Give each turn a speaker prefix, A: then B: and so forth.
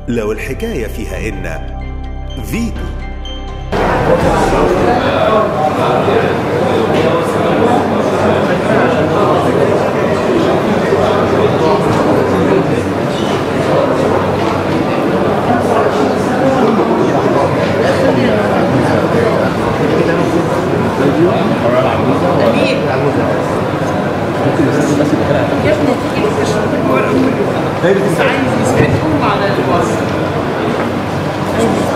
A: لو الحكاية فيها إن فيتو
B: يا ابني تيجي لي تشرب الورق كله بس عايز يثبتهم على الوصف